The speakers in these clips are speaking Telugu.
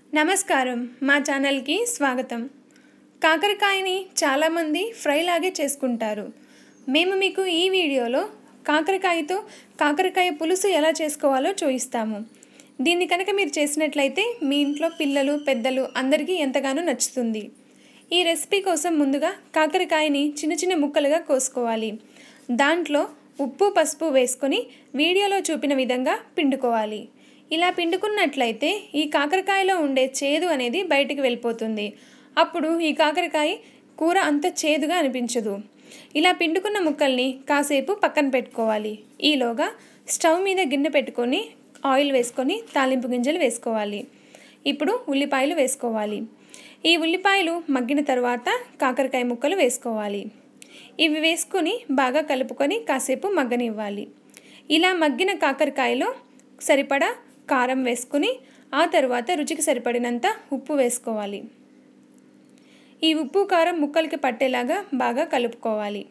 నమస్కారం మా ఛానల్కి స్వాగతం కాకరకాయని చాలామంది ఫ్రై లాగే చేసుకుంటారు మేము మీకు ఈ వీడియోలో కాకరకాయతో కాకరకాయ పులుసు ఎలా చేసుకోవాలో చూపిస్తాము దీన్ని కనుక మీరు చేసినట్లయితే మీ ఇంట్లో పిల్లలు పెద్దలు అందరికీ ఎంతగానో నచ్చుతుంది ఈ రెసిపీ కోసం ముందుగా కాకరకాయని చిన్న చిన్న ముక్కలుగా కోసుకోవాలి దాంట్లో ఉప్పు పసుపు వేసుకొని వీడియోలో చూపిన విధంగా పిండుకోవాలి ఇలా పిండుకున్నట్లయితే ఈ కాకరకాయలో ఉండే చేదు అనేది బయటికి వెళ్ళిపోతుంది అప్పుడు ఈ కాకరకాయ కూర అంత చేదుగా అనిపించదు ఇలా పిండుకున్న ముక్కల్ని కాసేపు పక్కన పెట్టుకోవాలి ఈలోగా స్టవ్ మీద గిన్నె పెట్టుకొని ఆయిల్ వేసుకొని తాలింపు గింజలు వేసుకోవాలి ఇప్పుడు ఉల్లిపాయలు వేసుకోవాలి ఈ ఉల్లిపాయలు మగ్గిన తర్వాత కాకరకాయ ముక్కలు వేసుకోవాలి ఇవి వేసుకొని బాగా కలుపుకొని కాసేపు మగ్గనివ్వాలి ఇలా మగ్గిన కాకరకాయలో సరిపడా కారం వేసుకుని ఆ తర్వాత రుచికి సరిపడినంత ఉప్పు వేసుకోవాలి ఈ ఉప్పు కారం ముక్కలకి పట్టేలాగా బాగా కలుపుకోవాలి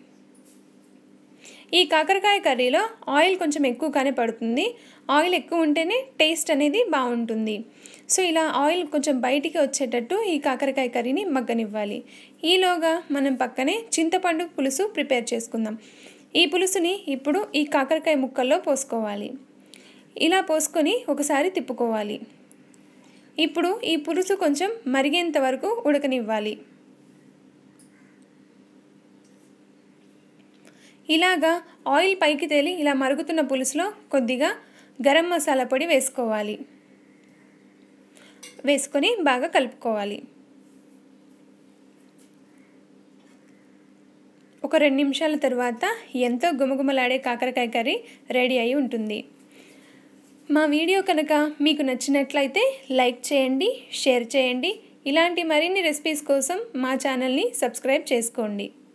ఈ కాకరకాయ కర్రీలో ఆయిల్ కొంచెం ఎక్కువగానే పడుతుంది ఆయిల్ ఎక్కువ ఉంటేనే టేస్ట్ అనేది బాగుంటుంది సో ఇలా ఆయిల్ కొంచెం బయటికి వచ్చేటట్టు ఈ కాకరకాయ కర్రీని మగ్గనివ్వాలి ఈలోగా మనం పక్కనే చింతపండు పులుసు ప్రిపేర్ చేసుకుందాం ఈ పులుసుని ఇప్పుడు ఈ కాకరకాయ ముక్కల్లో పోసుకోవాలి ఇలా పోసుకొని ఒకసారి తిప్పుకోవాలి ఇప్పుడు ఈ పులుసు కొంచెం మరిగేంత వరకు ఉడకనివ్వాలి ఇలాగా ఆయిల్ పైకి తేలి ఇలా మరుగుతున్న పులుసులో కొద్దిగా గరం మసాలా పొడి వేసుకోవాలి వేసుకొని బాగా కలుపుకోవాలి ఒక రెండు నిమిషాల తర్వాత ఎంతో గుమగుమలాడే కాకరకాయ కర్రీ రెడీ అయి ఉంటుంది మా వీడియో కనుక మీకు నచ్చినట్లయితే లైక్ చేయండి షేర్ చేయండి ఇలాంటి మరిన్ని రెసిపీస్ కోసం మా ఛానల్ని సబ్స్క్రైబ్ చేసుకోండి